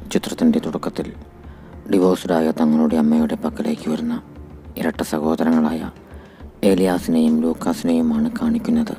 ചിത്രത്തിൻ്റെ തുടക്കത്തിൽ ഡിവോഴ്സ്ഡായ തങ്ങളുടെ അമ്മയുടെ പക്കലേക്ക് വരുന്ന ഇരട്ട സഹോദരങ്ങളായ ഏലിയാസിനെയും ലൂക്കാസിനെയുമാണ് കാണിക്കുന്നത്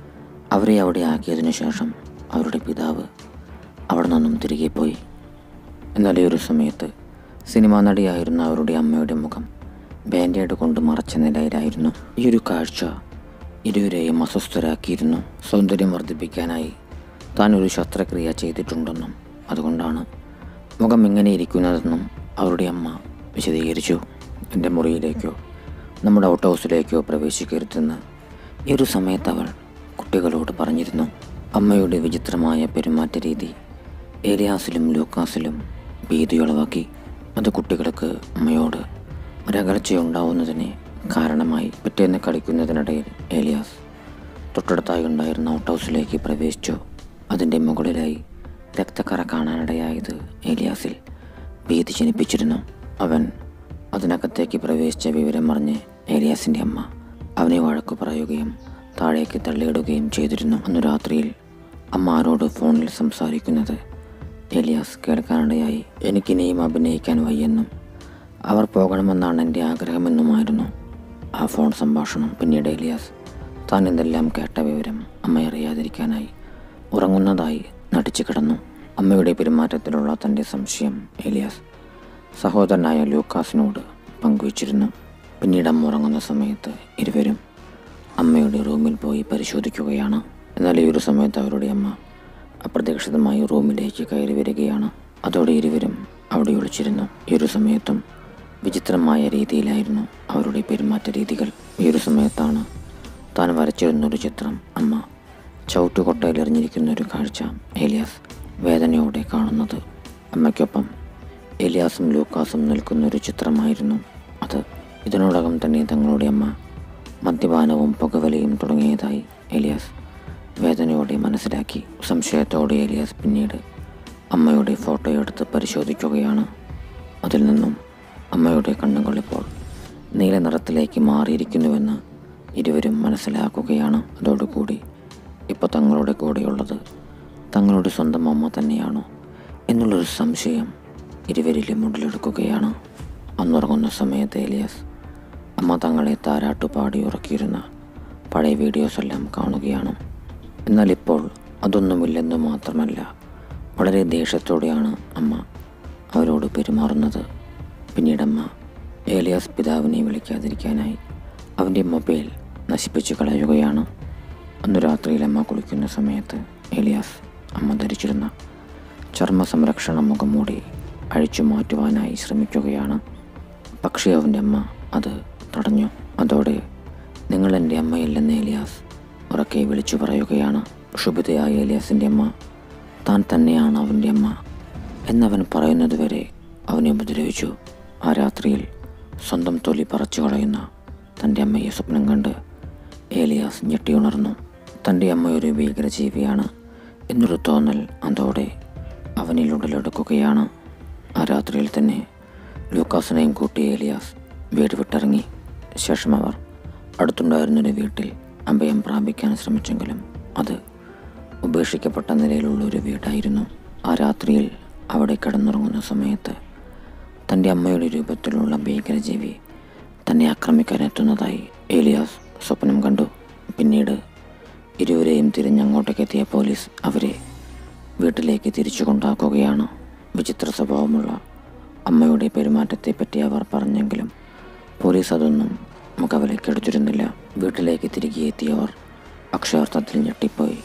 അവരെ അവിടെ ആക്കിയതിനു ശേഷം അവരുടെ പിതാവ് അവിടെ നിന്നും തിരികെ പോയി എന്നാൽ ഈ ഒരു സമയത്ത് സിനിമാ നടിയായിരുന്ന അവരുടെ അമ്മയുടെ മുഖം ബാൻഡേഡ് കൊണ്ട് മറച്ച നിലയിലായിരുന്നു ഈ ഒരു കാഴ്ച ഇരുവരെയും അസ്വസ്ഥരാക്കിയിരുന്നു സൗന്ദര്യം വർദ്ധിപ്പിക്കാനായി താൻ ഒരു ശസ്ത്രക്രിയ ചെയ്തിട്ടുണ്ടെന്നും അതുകൊണ്ടാണ് മുഖം ഇങ്ങനെ ഇരിക്കുന്നതെന്നും അവരുടെ അമ്മ വിശദീകരിച്ചു എൻ്റെ മുറിയിലേക്കോ നമ്മുടെ ഔട്ട് ഹൗസിലേക്കോ പ്രവേശിക്കരുതെന്ന് ഈ ഒരു സമയത്ത് അവൾ കുട്ടികളോട് പറഞ്ഞിരുന്നു അമ്മയുടെ വിചിത്രമായ പെരുമാറ്റ രീതി ഏലിയാസിലും ലൂക്കാസിലും ഭീതിയുളവാക്കി അത് കുട്ടികൾക്ക് അമ്മയോട് ഒരകർച്ചയുണ്ടാവുന്നതിന് കാരണമായി പിറ്റേന്ന് കളിക്കുന്നതിനിടയിൽ ഏലിയാസ് തൊട്ടടുത്തായി ഉണ്ടായിരുന്ന ഔട്ട് ഹൗസിലേക്ക് പ്രവേശിച്ചു അതിൻ്റെ മുകളിലായി രക്തക്കറ കാണാനിടയായത് ഏലിയാസിൽ ഭീതി ജനിപ്പിച്ചിരുന്നു അവൻ അതിനകത്തേക്ക് പ്രവേശിച്ച വിവരം അറിഞ്ഞ് ഏലിയാസിൻ്റെ അമ്മ അവനെ വഴക്കു പറയുകയും താഴേക്ക് തള്ളിയിടുകയും ചെയ്തിരുന്നു അന്നു രാത്രിയിൽ അമ്മ ആരോട് ഫോണിൽ സംസാരിക്കുന്നത് ഏലിയാസ് കേൾക്കാനിടയായി എനിക്കിനിയും അഭിനയിക്കാൻ വയ്യെന്നും അവർ പോകണമെന്നാണ് എൻ്റെ ആഗ്രഹമെന്നുമായിരുന്നു ആ ഫോൺ സംഭാഷണം പിന്നീട് ഏലിയാസ് താൻ എന്തെല്ലാം കേട്ട വിവരം അമ്മ അറിയാതിരിക്കാനായി ഉറങ്ങുന്നതായി നടിച്ചു കിടന്നു അമ്മയുടെ പെരുമാറ്റത്തിലുള്ള തൻ്റെ സംശയം ഏലിയാസ് സഹോദരനായ ലൂക്കാസിനോട് പങ്കുവച്ചിരുന്നു പിന്നീട് അമ്മ ഉറങ്ങുന്ന സമയത്ത് ഇരുവരും അമ്മയുടെ റൂമിൽ പോയി പരിശോധിക്കുകയാണ് എന്നാൽ ഈ ഒരു സമയത്ത് അവരുടെ അമ്മ അപ്രതീക്ഷിതമായി റൂമിലേക്ക് കയറി വരികയാണ് അതോടെ ഇരുവരും അവിടെ ഒളിച്ചിരുന്നു ഈ ഒരു സമയത്തും വിചിത്രമായ രീതിയിലായിരുന്നു അവരുടെ പെരുമാറ്റ രീതികൾ ഈ ഒരു സമയത്താണ് താൻ വരച്ചിരുന്നൊരു ചിത്രം അമ്മ ചവിട്ടുകൊട്ടയിൽ എറിഞ്ഞിരിക്കുന്ന ഒരു കാഴ്ച ഏലിയാസ് വേദനയോടെ കാണുന്നത് അമ്മയ്ക്കൊപ്പം ഏലിയാസും ലൂക്കാസും നിൽക്കുന്ന ഒരു ചിത്രമായിരുന്നു അത് ഇതിനോടകം തന്നെ തങ്ങളുടെ അമ്മ മദ്യപാനവും പുകവലിയും തുടങ്ങിയതായി ഏലിയാസ് വേദനയോടെ മനസ്സിലാക്കി സംശയത്തോടെ ഏലിയാസ് പിന്നീട് അമ്മയുടെ ഫോട്ടോ എടുത്ത് പരിശോധിക്കുകയാണ് അതിൽ നിന്നും അമ്മയുടെ കണ്ണുകൾ ഇപ്പോൾ നീല നിറത്തിലേക്ക് മാറിയിരിക്കുന്നുവെന്ന് ഇരുവരും മനസ്സിലാക്കുകയാണ് അതോടുകൂടി ഇപ്പോൾ തങ്ങളുടെ കൂടെയുള്ളത് തങ്ങളുടെ സ്വന്തം അമ്മ തന്നെയാണോ എന്നുള്ളൊരു സംശയം ഇരുവരിലും ഉടലെടുക്കുകയാണ് അന്നുറങ്ങുന്ന സമയത്ത് ഏലിയാസ് അമ്മ തങ്ങളെ താരാട്ടു പാടി ഉറക്കിയിരുന്ന പഴയ വീഡിയോസ് എല്ലാം കാണുകയാണ് എന്നാൽ ഇപ്പോൾ അതൊന്നുമില്ലെന്ന് മാത്രമല്ല വളരെ ദേഷ്യത്തോടെയാണ് അമ്മ അവരോട് പെരുമാറുന്നത് പിന്നീട് അമ്മ ഏലിയാസ് പിതാവിനെ വിളിക്കാതിരിക്കാനായി അവൻ്റെ മൊബൈൽ നശിപ്പിച്ചു കളയുകയാണ് അന്നു രാത്രിയിൽ അമ്മ കുളിക്കുന്ന സമയത്ത് ഏലിയാസ് അമ്മ ധരിച്ചിരുന്ന ചർമ്മ സംരക്ഷണ മുഖംമൂടി അഴിച്ചു മാറ്റുവാനായി ശ്രമിക്കുകയാണ് പക്ഷേ അവൻ്റെ അമ്മ അത് തടഞ്ഞു അതോടെ നിങ്ങൾ എൻ്റെ അമ്മയല്ലെന്ന് ഏലിയാസ് ഉറക്കെ വിളിച്ചു പറയുകയാണ് ക്ഷുഭിതയായ ഏലിയാസിൻ്റെ അമ്മ താൻ തന്നെയാണ് അവൻ്റെ അമ്മ എന്നവൻ പറയുന്നതുവരെ അവനെ ഉപദ്രവിച്ചു ആ രാത്രിയിൽ സ്വന്തം തൊലി പറിച്ചു കളയുന്ന തൻ്റെ അമ്മയെ സ്വപ്നം കണ്ട് ഏലിയാസ് ഞെട്ടിയുണർന്നു തൻ്റെ അമ്മ ഒരു ഭീകരജീവിയാണ് എന്നൊരു തോന്നൽ അതോടെ അവനിൽ ഉടലെടുക്കുകയാണ് ആ രാത്രിയിൽ തന്നെ ലൂക്കാസിനെയും കൂട്ടി ഏലിയാസ് വീട് വിട്ടിറങ്ങി ശേഷം അവർ അടുത്തുണ്ടായിരുന്നൊരു വീട്ടിൽ അഭയം പ്രാപിക്കാൻ ശ്രമിച്ചെങ്കിലും അത് ഉപേക്ഷിക്കപ്പെട്ട നിലയിലുള്ള ഒരു വീടായിരുന്നു ആ രാത്രിയിൽ അവിടെ കിടന്നുറങ്ങുന്ന സമയത്ത് തൻ്റെ അമ്മയുടെ രൂപത്തിലുള്ള ഭീകരജീവി തന്നെ ആക്രമിക്കാൻ എത്തുന്നതായി ഏലിയാസ് സ്വപ്നം കണ്ടു പിന്നീട് ഇരുവരെയും തിരിഞ്ഞങ്ങോട്ടേക്ക് എത്തിയ പോലീസ് അവരെ വീട്ടിലേക്ക് തിരിച്ചു കൊണ്ടാക്കുകയാണ് വിചിത്ര സ്വഭാവമുള്ള അമ്മയുടെ പെരുമാറ്റത്തെപ്പറ്റി അവർ പറഞ്ഞെങ്കിലും പോലീസ് അതൊന്നും മുഖവിലക്കെടുത്തിരുന്നില്ല വീട്ടിലേക്ക് തിരികെ എത്തിയവർ അക്ഷരാർത്ഥത്തിൽ ഞെട്ടിപ്പോയി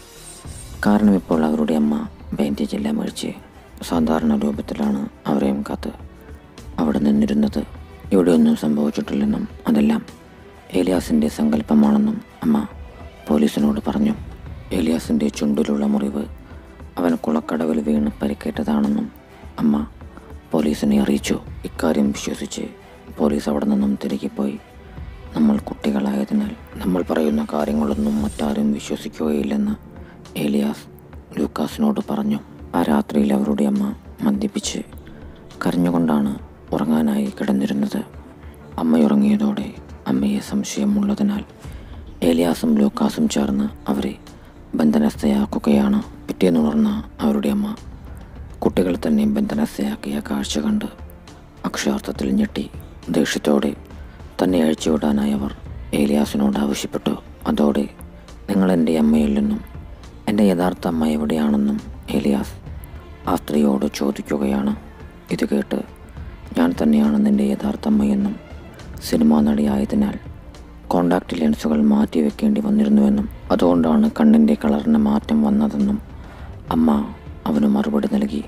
കാരണം ഇപ്പോൾ അവരുടെ അമ്മ ബാൻഡേജ് എല്ലാം അഴിച്ച് സാധാരണ രൂപത്തിലാണ് അവരെയും കാത്ത് അവിടെ നിന്നിരുന്നത് ഇവിടെയൊന്നും സംഭവിച്ചിട്ടില്ലെന്നും അതെല്ലാം ഏലിയാസിൻ്റെ സങ്കല്പമാണെന്നും അമ്മ പോലീസിനോട് പറഞ്ഞു ഏലിയാസിൻ്റെ ചുണ്ടിലുള്ള മുറിവ് അവൻ കുളക്കടവിൽ വീണ് പരിക്കേറ്റതാണെന്നും അമ്മ പോലീസിനെ അറിയിച്ചു ഇക്കാര്യം വിശ്വസിച്ച് പോലീസ് അവിടെ നിന്നും തിരികെ പോയി നമ്മൾ കുട്ടികളായതിനാൽ നമ്മൾ പറയുന്ന കാര്യങ്ങളൊന്നും മറ്റാരും വിശ്വസിക്കുകയില്ലെന്ന് ഏലിയാസ് ലൂക്കാസിനോട് പറഞ്ഞു ആ രാത്രിയിൽ അവരുടെ അമ്മ മദ്യപിച്ച് കരഞ്ഞുകൊണ്ടാണ് ഉറങ്ങാനായി കിടന്നിരുന്നത് അമ്മയുറങ്ങിയതോടെ അമ്മയെ സംശയമുള്ളതിനാൽ ഏലിയാസും ലൂക്കാസും ചേർന്ന് അവരെ ബന്ധനസ്ഥയാക്കുകയാണ് പിറ്റേന്നുണർന്ന അവരുടെ അമ്മ കുട്ടികൾ തന്നെ ബന്ധനസ്ഥയാക്കിയ കാഴ്ച കണ്ട് അക്ഷരാർത്ഥത്തിൽ ഞെട്ടി ദേഷ്യത്തോടെ തന്നെ അഴിച്ചുവിടാനായി അവർ ഏലിയാസിനോട് ആവശ്യപ്പെട്ടു അതോടെ നിങ്ങൾ എൻ്റെ അമ്മയിൽ നിന്നും എൻ്റെ യഥാർത്ഥ അമ്മ എവിടെയാണെന്നും ഏലിയാസ് ആ സ്ത്രീയോട് ചോദിക്കുകയാണ് ഇത് കേട്ട് ഞാൻ തന്നെയാണ് നിൻ്റെ യഥാർത്ഥ അമ്മയെന്നും സിനിമാ നടിയായതിനാൽ കോണ്ടാക്ട് ലെൻസുകൾ മാറ്റി വെക്കേണ്ടി വന്നിരുന്നുവെന്നും അതുകൊണ്ടാണ് കണ്ണിൻ്റെ കളറിന് മാറ്റം വന്നതെന്നും അമ്മ അവന് മറുപടി നൽകി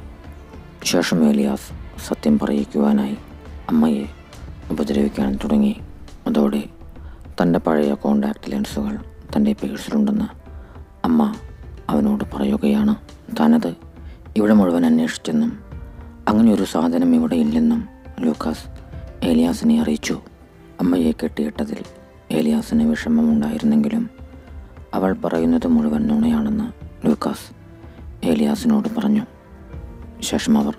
ശേഷം ഏലിയാസ് സത്യം പറയിക്കുവാനായി അമ്മയെ ഉപദ്രവിക്കാൻ തുടങ്ങി അതോടെ തൻ്റെ പഴയ കോണ്ടാക്ട് ലെൻസുകൾ തൻ്റെ പേഴ്സിലുണ്ടെന്ന് അമ്മ അവനോട് പറയുകയാണ് താനത് ഇവിടെ മുഴുവൻ അന്വേഷിച്ചെന്നും അങ്ങനെ ഒരു സാധനം ഇവിടെ ഇല്ലെന്നും ലൂക്കാസ് ഏലിയാസിനെ അറിയിച്ചു അമ്മയെ കെട്ടിയിട്ടതിൽ ഏലിയാസിന് വിഷമമുണ്ടായിരുന്നെങ്കിലും അവൾ പറയുന്നത് മുഴുവൻ നുണയാണെന്ന് ലൂക്കാസ് ഏലിയാസിനോട് പറഞ്ഞു ശേഷം അവർ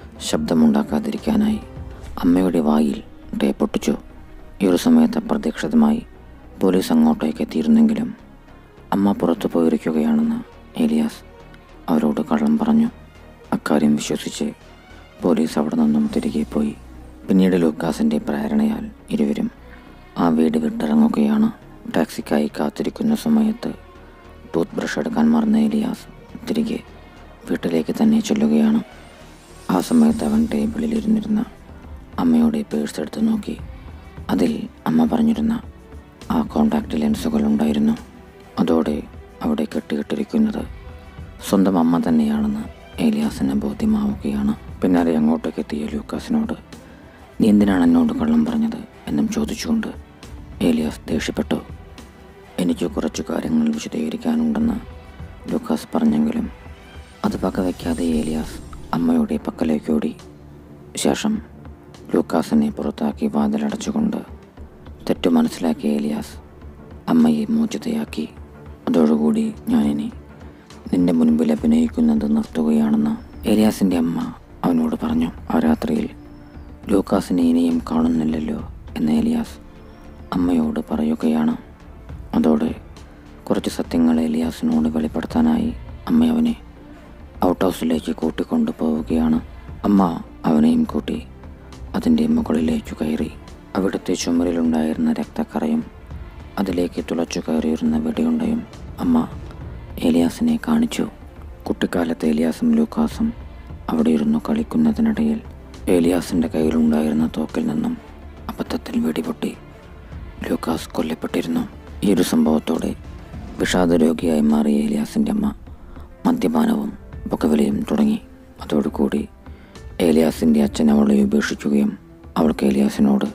ശബ്ദമുണ്ടാക്കാതിരിക്കാനായി അമ്മയുടെ വായിൽ ടേപ്പൊട്ടിച്ചു ഈ ഒരു സമയത്ത് അപ്രതീക്ഷിതമായി പോലീസ് അങ്ങോട്ടേക്ക് എത്തിയിരുന്നെങ്കിലും അമ്മ പുറത്തു പോയിരിക്കുകയാണെന്ന് ഏലിയാസ് അവരോട് കള്ളം പറഞ്ഞു അക്കാര്യം വിശ്വസിച്ച് പോലീസ് അവിടെ നിന്നും തിരികെ പോയി പിന്നീട് ലൂക്കാസിൻ്റെ പ്രേരണയാൽ ഇരുവരും ആ വീട് വിട്ടിറങ്ങുകയാണ് ടാക്സിക്കായി കാത്തിരിക്കുന്ന സമയത്ത് ടൂത്ത് ബ്രഷ് എടുക്കാൻ മറന്ന ഏലിയാസ് തിരികെ വീട്ടിലേക്ക് തന്നെ ചെല്ലുകയാണ് ആ സമയത്ത് അവൻ ടേബിളിൽ ഇരുന്നിരുന്ന അമ്മയുടെ പേഴ്സ് എടുത്ത് നോക്കി അതിൽ അമ്മ പറഞ്ഞിരുന്ന ആ കോണ്ടാക്ട് ലെൻസുകൾ ഉണ്ടായിരുന്നു അതോടെ അവിടെ കെട്ടിയിട്ടിരിക്കുന്നത് സ്വന്തം അമ്മ തന്നെയാണെന്ന് ഏലിയാസിന് ബോധ്യമാവുകയാണ് പിന്നാലെ അങ്ങോട്ടേക്ക് എത്തിയ ലൂക്കാസിനോട് നീ എന്തിനാണ് എന്നോട് കള്ളം പറഞ്ഞത് എന്നും ചോദിച്ചുകൊണ്ട് ഏലിയാസ് ദേഷ്യപ്പെട്ടു എനിക്ക് കുറച്ച് കാര്യങ്ങൾ വിശദീകരിക്കാനുണ്ടെന്ന് ലൂക്കാസ് പറഞ്ഞെങ്കിലും അത് പകവയ്ക്കാതെ ഏലിയാസ് അമ്മയുടെ പക്കലേക്ക് ഓടി ശേഷം ലൂക്കാസിനെ പുറത്താക്കി വാതിലടച്ചുകൊണ്ട് തെറ്റു മനസ്സിലാക്കിയ ഏലിയാസ് അമ്മയെ മോചിതയാക്കി അതോടുകൂടി ഞാനിനി നിന്റെ മുൻപിൽ അഭിനയിക്കുന്നത് നിർത്തുകയാണെന്ന് ഏലിയാസിൻ്റെ അമ്മ അവനോട് പറഞ്ഞു ആ രാത്രിയിൽ ലൂക്കാസിനെ ഇനിയും കാണുന്നില്ലല്ലോ എന്ന് ഏലിയാസ് അമ്മയോട് പറയുകയാണ് അതോടെ കുറച്ച് സത്യങ്ങൾ ഏലിയാസിനോട് വെളിപ്പെടുത്താനായി അമ്മ അവനെ ഔട്ട് ഹൗസിലേക്ക് കൂട്ടിക്കൊണ്ടു പോവുകയാണ് അമ്മ അവനെയും കൂട്ടി അതിൻ്റെ മുകളിലേക്ക് കയറി അവിടുത്തെ ചുമരിലുണ്ടായിരുന്ന രക്തക്കറയും അതിലേക്ക് തുളച്ചു കയറിയിരുന്ന വെടിയുണ്ടയും അമ്മ ഏലിയാസിനെ കാണിച്ചു കുട്ടിക്കാലത്ത് ഏലിയാസും ലൂക്കാസും അവിടെ ഇരുന്നു കളിക്കുന്നതിനിടയിൽ ഏലിയാസിൻ്റെ കയ്യിലുണ്ടായിരുന്ന തോക്കിൽ നിന്നും അബദ്ധത്തിൽ വെടിപൊട്ടി ലൂക്കാസ് കൊല്ലപ്പെട്ടിരുന്നു ഈ ഒരു സംഭവത്തോടെ വിഷാദ രോഗിയായി മാറിയ ഏലിയാസിൻ്റെ അമ്മ മദ്യപാനവും പുകവലിയും തുടങ്ങി അതോടുകൂടി ഏലിയാസിൻ്റെ അച്ഛൻ അവളെ ഉപേക്ഷിക്കുകയും അവൾക്ക് ഏലിയാസിനോട്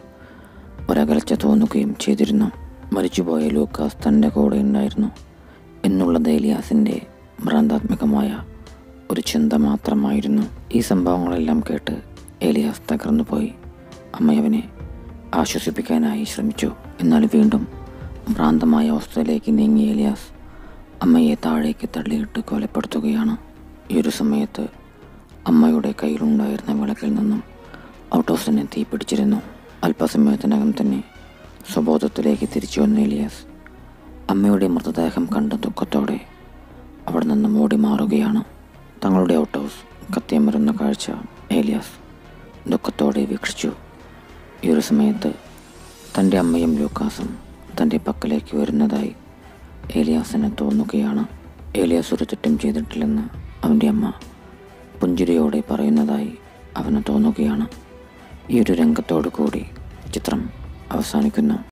ഒരകൽച്ച തോന്നുകയും ചെയ്തിരുന്നു മരിച്ചുപോയ ലൂക്കാസ് തൻ്റെ കൂടെ ഉണ്ടായിരുന്നു എന്നുള്ളത് ഏലിയാസിൻ്റെ ഭ്രാന്താത്മകമായ ഒരു ചിന്ത മാത്രമായിരുന്നു ഈ സംഭവങ്ങളെല്ലാം കേട്ട് ഏലിയാസ് തകർന്നുപോയി അമ്മയവനെ ആശ്വസിപ്പിക്കാനായി ശ്രമിച്ചു എന്നാൽ വീണ്ടും ഭ്രാന്തമായ അവസ്ഥയിലേക്ക് നീങ്ങിയ ഏലിയാസ് അമ്മയെ താഴേക്ക് തള്ളിയിട്ട് കൊലപ്പെടുത്തുകയാണ് ഈ ഒരു സമയത്ത് അമ്മയുടെ കയ്യിലുണ്ടായിരുന്ന വിളക്കിൽ നിന്നും ഔട്ട് ഹൗസിനെ തീ പിടിച്ചിരുന്നു അല്പസമയത്തിനകം തന്നെ സ്വബോധത്തിലേക്ക് തിരിച്ചു വന്ന ഏലിയാസ് അമ്മയുടെ മൃതദേഹം കണ്ട ദുഃഖത്തോടെ അവിടെ നിന്ന് ഓടി മാറുകയാണ് തങ്ങളുടെ ഔട്ട് ഹൗസ് കത്തിയമരുന്ന കാഴ്ച ഏലിയാസ് ദുഃഖത്തോടെ വീക്ഷിച്ചു ഈ ഒരു സമയത്ത് തൻ്റെ അമ്മയും ലൂക്കാസും തൻ്റെ പക്കലേക്ക് വരുന്നതായി ഏലിയാസിന് തോന്നുകയാണ് ഏലിയാസ് ഒരു തെറ്റും ചെയ്തിട്ടില്ലെന്ന് അവൻ്റെ അമ്മ പുഞ്ചിരിയോടെ പറയുന്നതായി അവന് തോന്നുകയാണ് ഈ ഒരു രംഗത്തോടു കൂടി ചിത്രം അവസാനിക്കുന്നു